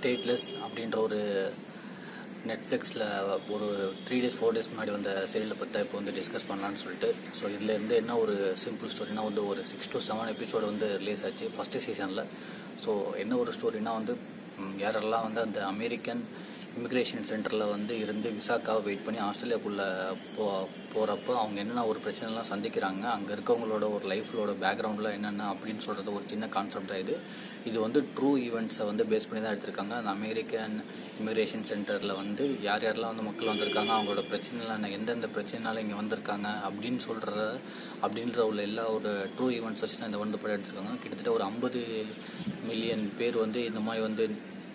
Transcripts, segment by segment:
stateless அப்படின்ற ஒரு நெட்ஃப்ளிக்ஸில் ஒரு த்ரீ டேஸ் ஃபோர் டேஸ் முன்னாடி வந்த சீரியலை பற்றி இப்போ வந்து டிஸ்கஸ் பண்ணலான்னு சொல்லிட்டு ஸோ இதில் இருந்து என்ன ஒரு சிம்பிள் ஸ்டோரினா வந்து ஒரு சிக்ஸ் டு செவன் எபிசோடு வந்து ரிலீஸ் ஆச்சு ஃபஸ்ட்டு சீசனில் ஸோ என்ன ஒரு ஸ்டோரினா வந்து ம், யாரெல்லாம் வந்து அந்த அமெரிக்கன் இமிக்ரேஷன் சென்டரில் வந்து இருந்து விசாக்காவை வெயிட் பண்ணி ஆஸ்திரேலியாக்குள்ளே போ போகிறப்போ அவங்க என்னென்ன ஒரு பிரச்சனைலாம் சந்திக்கிறாங்க அங்கே இருக்கவங்களோட ஒரு லைஃப்லோட பேக்ரவுண்டில் என்னென்ன அப்படின்னு சொல்கிறது ஒரு சின்ன கான்செப்ட் தான் இது இது வந்து ட்ரூ ஈவெண்ட்ஸை வந்து பேஸ் பண்ணி தான் எடுத்திருக்காங்க அந்த அமெரிக்கன் இமிக்ரேஷன் சென்டரில் வந்து யார் யாரெல்லாம் வந்து மக்கள் வந்திருக்காங்க அவங்களோட பிரச்சனைலாம் என்ன எந்தெந்த பிரச்சனைனால இங்கே வந்திருக்காங்க அப்படின்னு சொல்கிற அப்படின்ற உள்ள எல்லா ஒரு ட்ரூ ஈவெண்ட்ஸ் வச்சு தான் இந்த வந்து படம் எடுத்திருக்காங்க கிட்டத்தட்ட ஒரு ஐம்பது மில்லியன் பேர் வந்து இந்த மாதிரி வந்து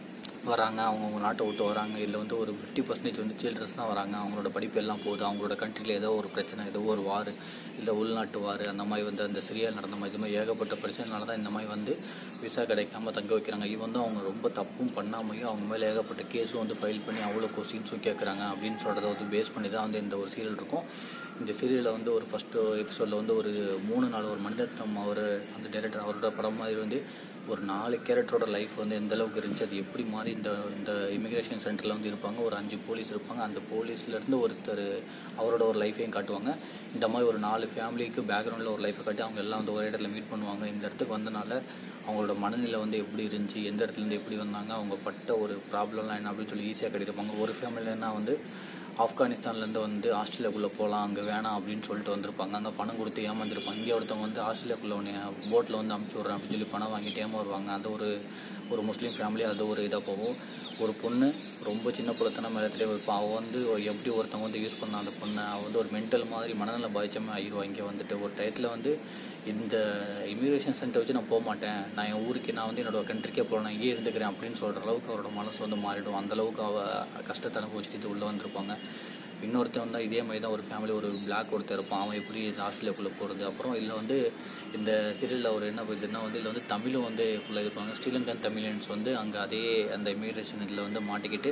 வராங்க அவங்கவுங்க நாட்டை விட்டு வராங்க இதில் வந்து ஒரு ஃபிஃப்டி பர்சன்டேஜ் வந்து சில்ட்ரன்ஸ் தான் வராங்க அவங்களோட படிப்பு எல்லாம் போகுது அவங்களோட கண்ட்ரியில் ஏதோ ஒரு பிரச்சனை ஏதோ ஒரு வார் இல்லை உள்நாட்டு வார் அந்த மாதிரி வந்து அந்த சிரியா நடந்த மாதிரி இது மாதிரி ஏகப்பட்ட பிரச்சனைனால தான் இந்த மாதிரி வந்து விசா கிடைக்காம தங்க வைக்கிறாங்க இவன் வந்து அவங்க ரொம்ப தப்பும் பண்ணாமையும் அவங்க மேலே ஏகப்பட்ட கேஸும் வந்து ஃபைல் பண்ணி அவ்வளோ கொஸ்டின்ஸும் கேட்குறாங்க அப்படின்னு சொல்கிறத வந்து பேஸ் பண்ணி தான் வந்து இந்த ஒரு சீரியல் இருக்கும் இந்த சீரியலில் வந்து ஒரு ஃபஸ்ட்டு எபிசோடில் வந்து ஒரு மூணு நாள் ஒரு மனிதத்தினம் அவர் அந்த டைரக்டர் அவரோட படம் மாதிரி வந்து ஒரு நாலு கேரக்டரோட லைஃப் வந்து எந்த அளவுக்கு இருந்துச்சு அது எப்படி மாறி இந்த இந்த இமிக்ரேஷன் சென்டரில் வந்து இருப்பாங்க ஒரு அஞ்சு போலீஸ் இருப்பாங்க அந்த போலீஸ்லேருந்து ஒருத்தர் அவரோட ஒரு லைஃபையும் காட்டுவாங்க இந்த மாதிரி ஒரு நாலு ஃபேமிலிக்கு பேக்ரவுண்டில் ஒரு லைஃப்பை காட்டி அவங்க எல்லாம் வந்து ஒரே இடத்துல மீட் பண்ணுவாங்க இந்த இடத்துக்கு வந்தனால அவங்களோட மனநிலை வந்து எப்படி இருந்துச்சு எந்த இடத்துலேருந்து எப்படி வந்தாங்க அவங்க பட்ட ஒரு ப்ராப்ளம்லாம் என்ன அப்படின்னு சொல்லி ஈஸியாக கட்டியிருப்பாங்க ஒரு ஃபேமிலினா வந்து ஆப்கானிஸ்தான்லேருந்து வந்து ஆஸ்திரேலியாக்குள்ளே போகலாம் அங்கே வேணாம் அப்படின்னு சொல்லிட்டு வந்திருப்பாங்க அங்கே பணம் கொடுத்து ஏமாந்துருப்பாங்க இங்கே ஒருத்தவங்க வந்து ஆஸ்திரேலியாக்குள்ளே உடனே போட்டில் வந்து அமுச்சு விட்றேன் அப்படின்னு சொல்லி பணம் வாங்கிட்டு ஏமாறுவாங்க அந்த ஒரு ஒரு முஸ்லீம் ஃபேமிலி அது ஒரு இதாக போகும் ஒரு பொண்ணு ரொம்ப சின்ன புலத்தன மேலத்திலே வைப்பான் அவள் வந்து ஒரு எப்படி ஒருத்தவங்க வந்து யூஸ் பண்ண அந்த பொண்ணை அவள் வந்து ஒரு மென்டல் மாதிரி மனநல பாதிச்சமே ஆகிடுவா இங்கே வந்துட்டு ஒரு டயத்தில் வந்து இந்த இமிக்ரேஷன் சென்டர் வச்சு நான் போக மாட்டேன் நான் என் ஊருக்கு நான் வந்து என்னோட கண்ட்ரிக்கே போகிறேன் நான் இங்கே இருந்துக்கிறேன் அப்படின்னு சொல்கிற அளவுக்கு அவரோட மனசு வந்து மாறிடும் அந்த அளவுக்கு அவள் கஷ்டத்தை அனுபவிச்சுட்டு இது உள்ளே வந்திருப்பாங்க இன்னொருத்தன் வந்து இதே மாதிரி தான் ஒரு ஃபேமிலி ஒரு பிளாக் ஒருத்தர் இருப்பான் அவன் எப்படி இந்த ஆஸ்திரேலியாக்குள்ளே போகிறது அப்புறம் இதில் வந்து இந்த சீரியலில் ஒரு என்ன இதுன்னா வந்து இதில் வந்து தமிழும் வந்து ஃபுல்லாக இருப்பாங்க ஸ்ரீலங்கன் தமிழியன்ஸ் வந்து அங்கே அதே அந்த இமிக்ரேஷன் இதில் வந்து மாட்டிக்கிட்டு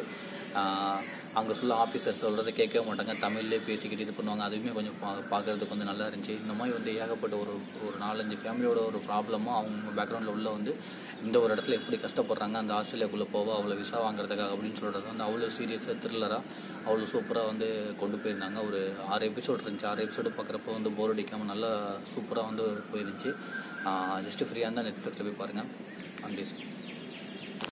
அங்கே ஃபுல்லாக ஆஃபீஸர் சொல்கிறத கேட்கவே மாட்டாங்க தமிழ்லேயே பேசிக்கிட்டு இது பண்ணுவாங்க அதுவுமே கொஞ்சம் பா பார்க்குறதுக்கு வந்து நல்லா இருந்துச்சு இந்த மாதிரி வந்து ஏகப்பட்ட ஒரு ஒரு நாலஞ்சு ஃபேமிலியோட ஒரு ப்ராப்ளமாக அவங்க பேக்ரவுண்டில் உள்ள வந்து இந்த ஒரு இடத்துல எப்படி கஷ்டப்படுறாங்க அந்த ஆஸ்திரேலியாக்குள்ளே போக அவ்வளோ விசா வாங்குறதுக்காக அப்படின்னு சொல்கிறது வந்து அவ்வளோ சீரியஸாக த்ரில்லராக அவ்வளோ சூப்பராக வந்து கொண்டு போயிருந்தாங்க ஒரு ஆறு எபிசோட் இருந்துச்சு ஆறு எபிசோடு பார்க்குறப்போ வந்து போர் அடிக்காமல் நல்லா சூப்பராக வந்து போயிருந்துச்சு ஜஸ்ட்டு ஃப்ரீயாக இருந்தால் நெட்ஃப்ளிக்ஸில் போய் பாருங்கள் அங்கே